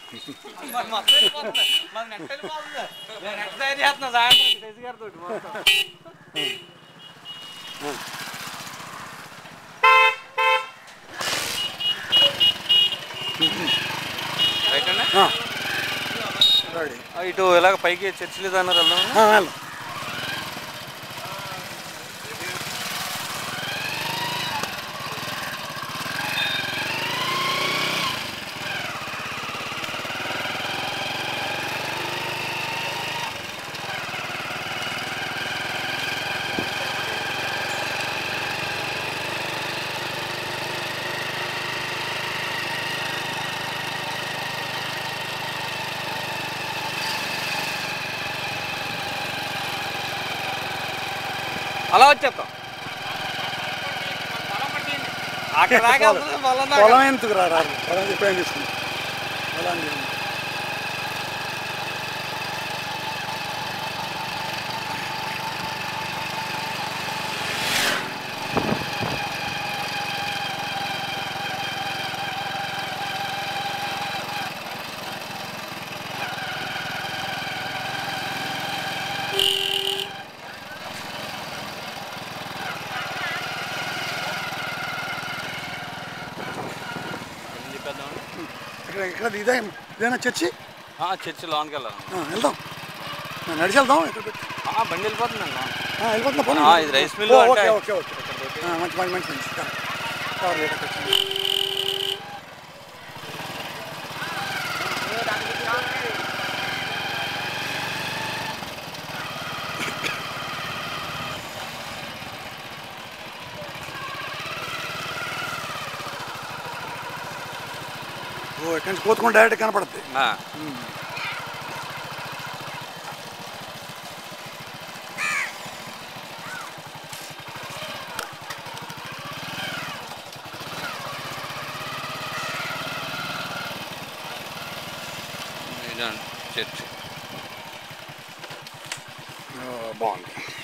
మరి మొత్తం వెళ్ళిపోతుంది. మన నెట్ వెళ్ళిపోతుంది. నేను నెట్ తయారు చేస్తున్నా సాయంత్రం శశి గారితో మొత్తం. రైట్ అండి రెడీ ఆ, ఇటు ఇలాగ పైకి చర్చి లేదు అన్నారు వెళ్దాం వెళ్దాం అలా వచ్చేస్తాం అక్కడ దాకా వెళ్తుంది, పొలం దాకా. పొలం ఎందుకు రా రారు పొలం ఎప్పుడైనా తీసుకుంటాం పొలం తీసుకుంటాం. ఏం చెప్పేద్దామండి? ఇక్కడ ఇక్కడ ఇదే ఇదేనా చర్చి ఆ, చర్చి లోనికి వెళ్ళాలి ఆ, వెళ్దాం ఆ, నడిచి వెళ్దాం ఇక్కడ పెట్టి ఆ, బండి వెళ్ళిపోతుందండి లోన. ఆ, వెళ్ళిపోతున్నా పోనీ. ఆ, ఇది రైస్ మిల్లు ఓ, అంటే ఓకే ఓకే ఓకే ఇక్కడితోటి. ఆ, మంచి మంచి మంచి మంచి కవర్. కవర్ చేయడానికి వచ్చింది. ఓ ఇక్కడి నుంచి కోతుకుంటే డైరెక్ట్ కనపడుతుంది ఆ, ఇదండి చర్చి ఓ, బాగుంది